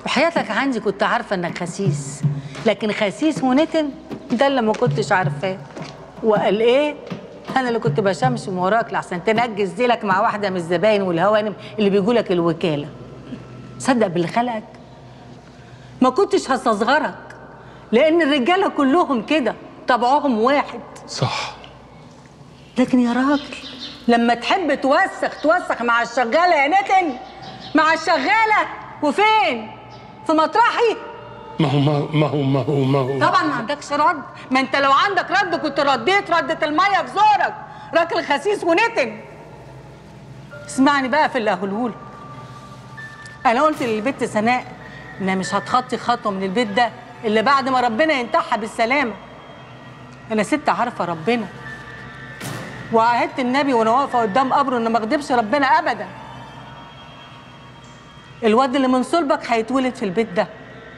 وحياتك عندي كنت عارفه انك خسيس لكن خسيس ونتن ده اللي ما كنتش عارفاه وقال ايه انا اللي كنت بشمشم وراك لحسن تنجز ديلك مع واحده من الزباين والهوانم اللي بيجوا لك الوكاله صدق باللي خلقك ما كنتش هستصغرك لان الرجاله كلهم كده طبعهم واحد صح لكن يا راجل لما تحب توسخ توسخ مع الشغاله يا نتن مع الشغاله وفين في مطرحي ما هو ما هو ما هو ما هو, ما هو. طبعا ما عندكش رد ما انت لو عندك رد كنت رديت ردة الميه في زورك راجل خسيس ونتن اسمعني بقى في اللي هقولهولك انا قلت للبت سناء انها مش هتخطي خطوه من البيت ده الا بعد ما ربنا ينتحها بالسلامه انا ست عارفه ربنا وعهدت النبي وانا واقفه قدام قبره ان ما اغضبش ربنا ابدا الواد اللي من صلبك هيتولد في البيت ده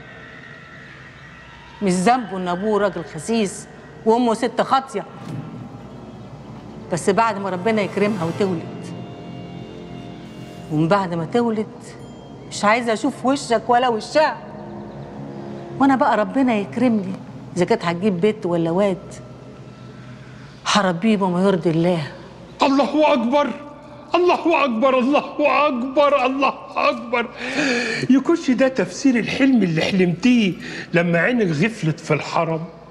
مش ذنبه ان ابوه راجل خسيس وامه ست خاطيه بس بعد ما ربنا يكرمها وتولد ومن بعد ما تولد مش عايزه اشوف وشك ولا وشها وانا بقى ربنا يكرمني اذا كانت هتجيب بيت ولا واد هربيه بما يرضي الله الله اكبر الله اكبر الله اكبر الله اكبر يكونش ده تفسير الحلم اللي حلمتيه لما عينك غفلت في الحرم